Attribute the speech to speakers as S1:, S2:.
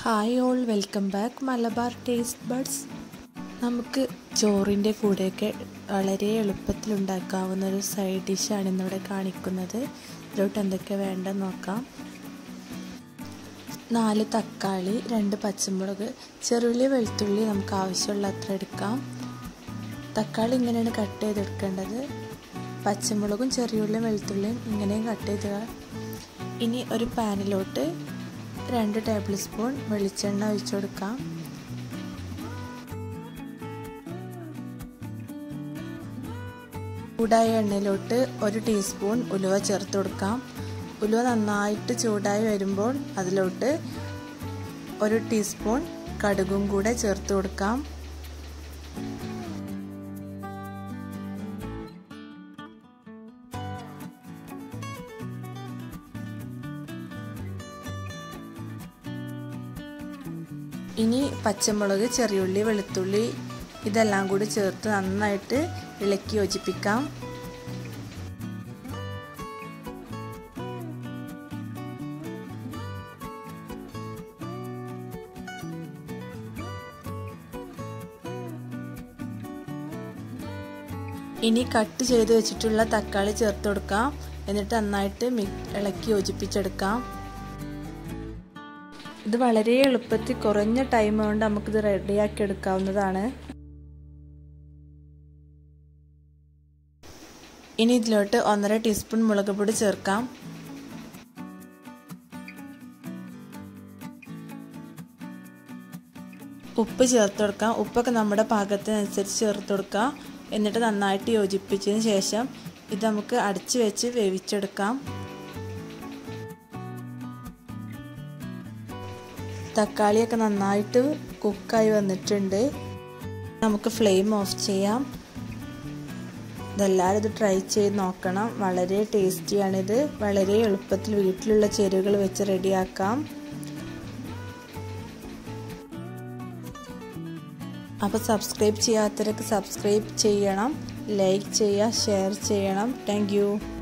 S1: hi all welcome back Malabar taste buds നമുക്ക് ചോറിൻ്റെ കൂടെയൊക്കെ വളരെ എളുപ്പത്തിൽ ഉണ്ടാക്കാവുന്ന ഒരു സൈഡ് ഡിഷാണ് ഇന്നിവിടെ കാണിക്കുന്നത് ഇതിലോട്ട് എന്തൊക്കെ വേണ്ടെന്ന് നോക്കാം നാല് തക്കാളി രണ്ട് പച്ചമുളക് ചെറുള്ളി വെളുത്തുള്ളി നമുക്ക് ആവശ്യമുള്ള അത്ര എടുക്കാം തക്കാളി ഇങ്ങനെയാണ് കട്ട് ചെയ്തെടുക്കേണ്ടത് പച്ചമുളകും ചെറിയുള്ളിയും വെളുത്തുള്ളിയും ഇങ്ങനെയും കട്ട് ചെയ്തുക ഇനി ഒരു പാനിലോട്ട് രണ്ട് ടേബിൾ സ്പൂൺ വെളിച്ചെണ്ണ ഒഴിച്ചു കൊടുക്കാം ചൂടായ എണ്ണയിലോട്ട് ഒരു ടീസ്പൂൺ ഉലുവ ചേർത്ത് കൊടുക്കാം ഉലുവ നന്നായിട്ട് ചൂടായി വരുമ്പോൾ അതിലോട്ട് ഒരു ടീസ്പൂൺ കടുകും കൂടെ ചേർത്ത് കൊടുക്കാം ഇനി പച്ചമുളക് ചെറിയുള്ളി വെളുത്തുള്ളി ഇതെല്ലാം കൂടി ചേർത്ത് നന്നായിട്ട് ഇളക്കി യോജിപ്പിക്കാം ഇനി കട്ട് ചെയ്ത് വെച്ചിട്ടുള്ള തക്കാളി ചേർത്ത് കൊടുക്കാം എന്നിട്ട് നന്നായിട്ട് ഇളക്കി യോജിപ്പിച്ചെടുക്കാം ഇത് വളരെ എളുപ്പത്തിൽ കുറഞ്ഞ ടൈം കൊണ്ട് നമുക്കിത് റെഡിയാക്കി എടുക്കാവുന്നതാണ് ഇനി ഇതിലോട്ട് ഒന്നര ടീസ്പൂൺ മുളക് പൊടി ചേർക്കാം ഉപ്പ് ചേർത്ത് കൊടുക്കാം ഉപ്പൊക്കെ നമ്മുടെ പാകത്തിനനുസരിച്ച് ചേർത്ത് കൊടുക്കാം എന്നിട്ട് നന്നായിട്ട് യോജിപ്പിച്ചതിന് ശേഷം ഇത് നമുക്ക് അടച്ചു വെച്ച് വേവിച്ചെടുക്കാം തക്കാളിയൊക്കെ നന്നായിട്ട് കുക്കായി വന്നിട്ടുണ്ട് നമുക്ക് ഫ്ലെയിം ഓഫ് ചെയ്യാം ഇതെല്ലാവരും ഇത് ട്രൈ ചെയ്ത് നോക്കണം വളരെ ടേസ്റ്റിയാണിത് വളരെ എളുപ്പത്തിൽ വീട്ടിലുള്ള ചേരുവകൾ വെച്ച് റെഡിയാക്കാം അപ്പോൾ സബ്സ്ക്രൈബ് ചെയ്യാത്തവരൊക്കെ സബ്സ്ക്രൈബ് ചെയ്യണം ലൈക്ക് ചെയ്യുക ഷെയർ ചെയ്യണം താങ്ക്